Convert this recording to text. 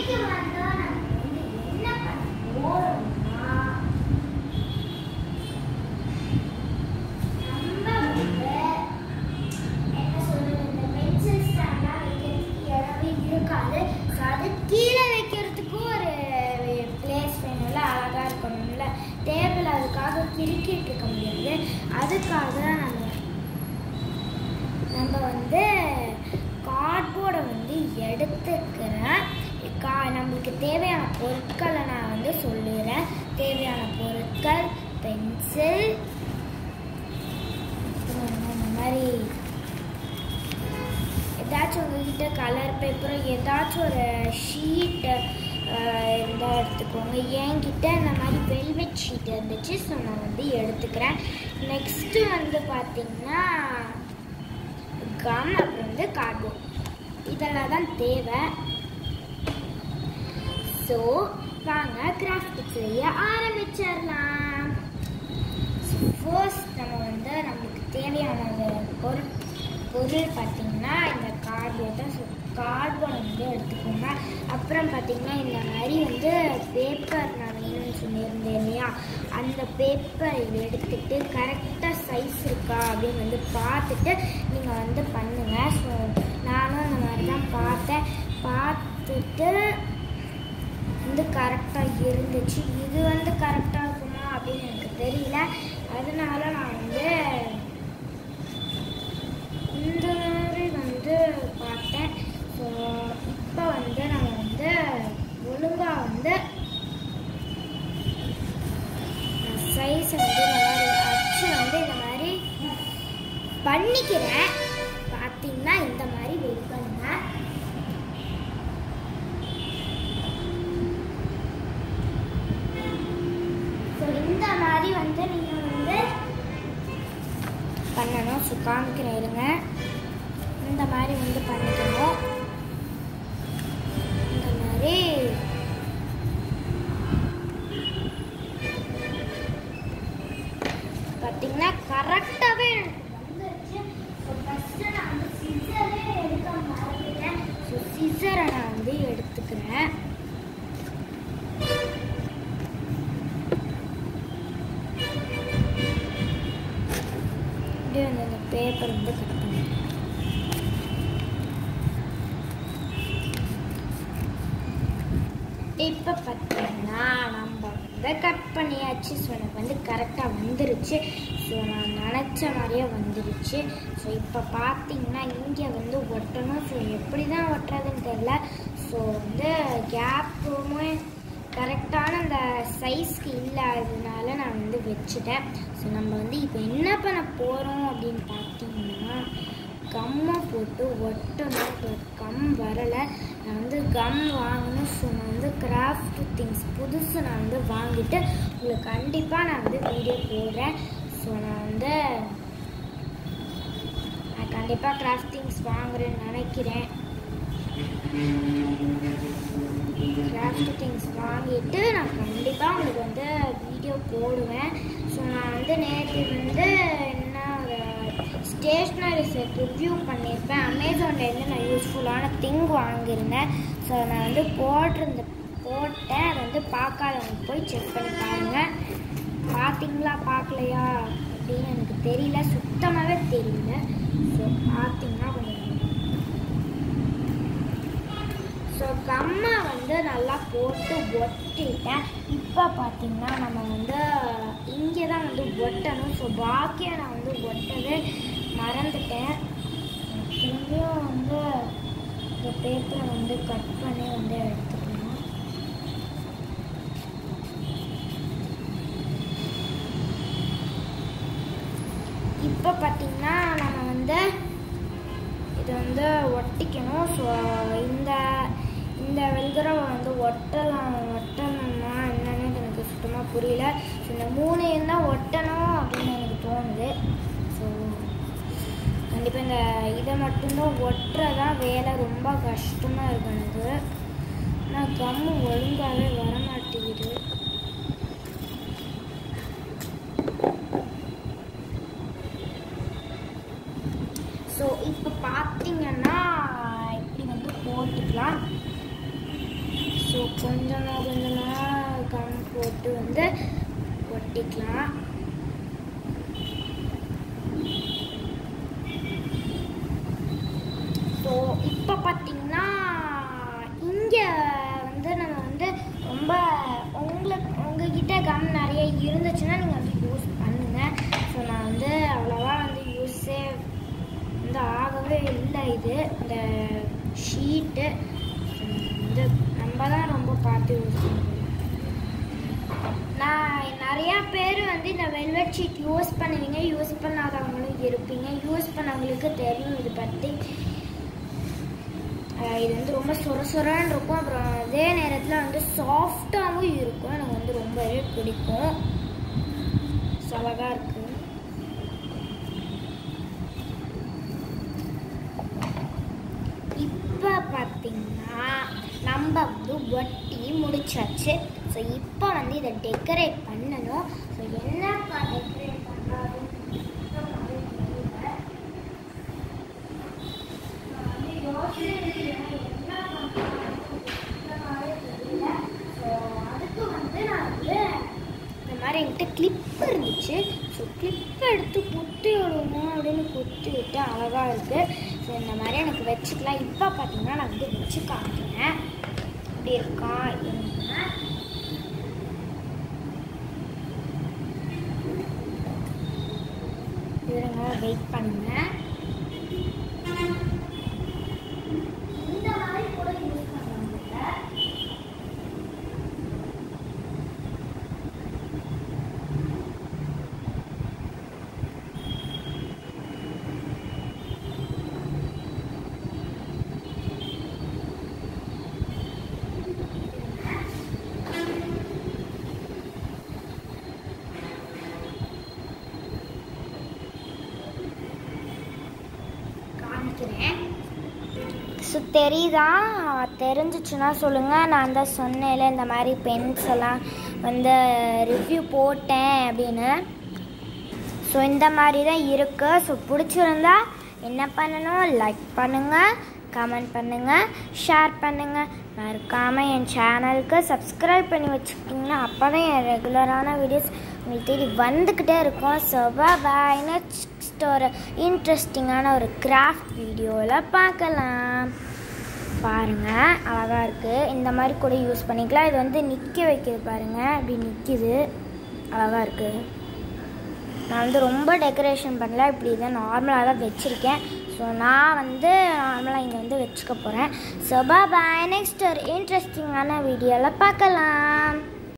இன்னைக்கு வந்து நம்ம வந்து என்ன பண்ண போறோம்னா நம்ம வந்து என்ன சொல்றது இந்த பென்சில் ஸ்டாண்ட்லாம் வைக்கிறதுக்கு இடமே இருக்காது ஸோ அது கீழே வைக்கிறதுக்கு ஒரு பிளேஸ் வேணும்ல அழகாக இருக்கணும்ல டேபிள் அதுக்காக கிறுக்கிட்டு இருக்க முடியாது அதுக்காக நம்ம நம்ம வந்து கார்ட்போர்டை வந்து எடுத்துக்கிறேன் கா நம்மளுக்கு தேவையான பொருட்களை நான் வந்து சொல்லிடுறேன் தேவையான பொருட்கள் பென்சில் இந்த மாதிரி ஏதாச்சும் உங்ககிட்ட கலர் பேப்பரோ ஏதாச்சும் ஒரு ஷீட் இருந்தால் எடுத்துக்கோங்க என்கிட்ட இந்த மாதிரி வெல்வெட் ஷீட் இருந்துச்சு ஸோ நான் வந்து எடுத்துக்கிறேன் நெக்ஸ்ட்டு வந்து பார்த்தீங்கன்னா கம் அப்புறம் வந்து கார்ட்போர்ட் இதெல்லாம் தான் தேவை ஸோ வாங்க கிராஃப்ட் செய்ய ஆரம்பிச்சிடலாம் ஃபர்ஸ்ட் நம்ம வந்து நம்மளுக்கு தேவையான ஒரு பொருள் பொருள் பார்த்தீங்கன்னா இந்த கார்ட்போர்ட் தான் ஸோ கார்ட்போர்ட் வந்து எடுத்துக்கோங்க அப்புறம் பார்த்தீங்கன்னா இந்த மாதிரி வந்து பேப்பர் நான் வேணும்னு சொல்லியிருந்தேன் இல்லையா அந்த பேப்பர் எடுத்துட்டு கரெக்டாக சைஸ் இருக்கா அப்படின்னு வந்து பார்த்துட்டு நீங்கள் வந்து பண்ணுங்கள் ஸோ நானும் அந்த மாதிரி தான் பார்த்தேன் பார்த்துட்டு வந்து கரெக்டாக இருந்துச்சு இது வந்து கரெக்டாக இருக்குமா அப்படின்னு எனக்கு தெரியல அதனால நான் வந்து இந்த மாதிரி வந்து பார்த்தேன் ஸோ இப்போ வந்து நம்ம வந்து ஒழுங்காக வந்து சைஸ் வந்து இந்த மாதிரி அச்சு வந்து இந்த மாதிரி பண்ணிக்கிறேன் பார்த்தீங்கன்னா இந்த மாதிரி வெயிட் பண்ணுங்க ஸோ இந்த மாதிரி வந்து நீங்கள் வந்து பண்ணணும் ஸோ காமிக்கிறேன் இருங்க இந்த மாதிரி வந்து பண்ணிக்கணும் இந்த மாதிரி பார்த்தீங்கன்னா கரெக்டாகவே வந்துருச்சு ஸோ ஃபஸ்ட்டு நான் வந்து சிசரே எடுக்க மறந்துட்டேன் ஸோ சிசரை நான் வந்து எடுத்துக்கிறேன் அப்படியே வந்து அந்த பேப்பர் வந்து கட் பண்ணிட்டேன் இப்போ பார்த்தீங்கன்னா நம்ம வந்து கட் பண்ணியாச்சு ஸோ எனக்கு வந்து கரெக்டாக வந்துருச்சு ஸோ நான் நினச்ச மாதிரியே வந்துருச்சு ஸோ இப்போ பார்த்தீங்கன்னா இங்கே வந்து ஒட்டணும் ஸோ எப்படி தான் ஒட்டுறதுன்னு தெரில ஸோ வந்து கேப்புமே கரெக்டான அந்த சைஸ்க்கு இல்லாததுனால நான் வந்து வச்சுட்டேன் ஸோ நம்ம வந்து இப்போ என்ன பண்ண போகிறோம் அப்படின்னு பார்த்தீங்கன்னா கம்மை போட்டு ஒட்டணும் பட் கம் வரலை நான் வந்து கம் வாங்கணும் ஸோ நான் வந்து கிராஃப்ட் திங்ஸ் புதுசு நான் வந்து வாங்கிட்டு உங்களுக்கு கண்டிப்பாக நான் வந்து வீடியோ போடுறேன் ஸோ நான் வந்து நான் கண்டிப்பாக கிராஃப்ட் திங்ஸ் வாங்குறேன்னு நினைக்கிறேன் கிராஃப்ட் திங்ஸ் வாங்கிட்டு நான் கண்டிப்பாக உங்களுக்கு வந்து வீடியோ போடுவேன் ஸோ நான் வந்து நேற்று வந்து என்ன ஒரு ஸ்டேஷ்னரி செட் ரிவ்யூ பண்ணியிருப்பேன் அமேசான்லேருந்து நான் யூஸ்ஃபுல்லான திங் வாங்கியிருந்தேன் ஸோ நான் வந்து போட்டிருந்த போட்டேன் அதை வந்து பார்க்காதவங்க போய் செக் பண்ணி பாருங்கள் பார்த்தீங்களா பார்க்கலையா அப்படின்னு எனக்கு தெரியல சுத்தமாகவே தெரியல ஸோ பார்த்தீங்கன்னா கொஞ்சம் ஸோ கம்மை வந்து நல்லா போட்டு ஒட்டிட்டேன் இப்போ பார்த்தீங்கன்னா நம்ம வந்து இங்கே தான் வந்து ஒட்டணும் ஸோ பாக்கியை நான் வந்து ஒட்டவே மறந்துட்டேன் திரும்பியும் வந்து இந்த பேப்பரை வந்து கட் பண்ணி வந்து எடுத்துக்கணும் இப்போ பார்த்தீங்கன்னா நம்ம வந்து இது வந்து ஒட்டிக்கணும் ஸோ இந்த இந்த வெல்கரவை வந்து ஒட்டலாம் ஒட்டணுமா என்னன்னு எனக்கு சுத்தமாக புரியல ஸோ இந்த மூணையும் தான் ஒட்டணும் அப்படின்னு எனக்கு தோணுது ஸோ கண்டிப்பாக இந்த இதை மட்டும்தான் ஒட்டுறதான் வேலை ரொம்ப கஷ்டமாக இருக்கு எனக்கு ஆனால் கம்மு ஒழுங்காகவே வர மாட்டேங்குது ஸோ இப்போ பார்த்தீங்கன்னா இப்படி வந்து போட்டுக்கலாம் ஸோ கொஞ்சமாக கொஞ்சமாக கம் போட்டு வந்து ஒட்டிக்கலாம் ஸோ இப்போ பார்த்தீங்கன்னா இங்கே வந்து நம்ம வந்து ரொம்ப உங்களுக்கு உங்ககிட்ட கம் நிறைய இருந்துச்சுன்னா நீங்கள் வந்து யூஸ் பண்ணுங்கள் ஸோ நான் வந்து அவ்வளோவா வந்து யூஸே வந்து ஆகவே இல்லை இது இந்த ஷீட்டு வந்து நம்ம தான் ரொம்ப பார்த்து யூஸ் பண்ணுறோம் நான் நிறையா பேர் வந்து இந்த வெல்வெட் ஷீட் யூஸ் பண்ணுவீங்க யூஸ் பண்ணாதவங்களும் இருப்பீங்க யூஸ் பண்ணவங்களுக்கு தெரியும் இது பற்றி அஹ் இது வந்து ரொம்ப சொர சொரன்னு இருக்கும் அப்புறம் அதே நேரத்தில் வந்து சாஃப்டாகவும் இருக்கும் எனக்கு வந்து ரொம்பவே பிடிக்கும் So, அழகா இருக்கு இப்போ பார்த்தீங்கன்னா நம்ம வந்து ஒட்டி முடிச்சாச்சு ஸோ இப்போ வந்து இதை டெக்கரேட் பண்ணணும் ஸோ என்னப்பா டெக்கரேட் பண்ணுறாருன்னு அதுக்கு வந்து நான் வந்து இந்த மாதிரி என்கிட்ட கிளிப் இருந்துச்சு ஸோ கிளிப் எடுத்து குத்தி விடுவோம் அப்படின்னு குத்தி விட்டு அழகாக இருக்குது ஸோ இந்த மாதிரி எனக்கு வச்சுக்கலாம் இப்போ பார்த்தீங்கன்னா நான் வந்து வச்சு காமிக்கிறேன் இப்படி இருக்கா என்ன இருங்க வெயிட் பண்ணுங்க இந்த மாதிரி கூட யூஸ் பண்ணுவாங்க காமிக்கிறேன் ஸோ தெரியுதா தெரிஞ்சிச்சுன்னா சொல்லுங்கள் நான் தான் சொன்னேன்ல இந்த மாதிரி பென்ஸ் எல்லாம் வந்து ரிவ்யூ போட்டேன் அப்படின்னு ஸோ இந்த மாதிரி தான் இருக்குது ஸோ பிடிச்சிருந்தா என்ன பண்ணணும் லைக் பண்ணுங்கள் கமெண்ட் பண்ணுங்கள் ஷேர் பண்ணுங்கள் மறக்காமல் என் சேனலுக்கு சப்ஸ்கிரைப் பண்ணி வச்சுக்கிட்டிங்கன்னா அப்போ தான் என் ரெகுலரான வீடியோஸ் உங்களுக்கு தேடி வந்துக்கிட்டே இருக்கும் ஸோ பாய் நெக்ஸ்ட் ஒரு இன்ட்ரெஸ்டிங்கான ஒரு கிராஃப்ட் வீடியோவில் பார்க்கலாம் பாருங்கள் அழகாக இருக்குது இந்த மாதிரி கூட யூஸ் பண்ணிக்கலாம் இது வந்து நிற்க வைக்கிது பாருங்கள் இப்படி நிற்கிது அழகாக இருக்குது நான் வந்து ரொம்ப டெக்கரேஷன் பண்ணல இப்படி தான் நார்மலாக தான் வச்சுருக்கேன் ஸோ நான் வந்து நார்மலாக இங்கே வந்து வச்சுக்க போகிறேன் ஸோ பாய் நெக்ஸ்ட் ஒரு இன்ட்ரெஸ்டிங்கான வீடியோவில் பார்க்கலாம்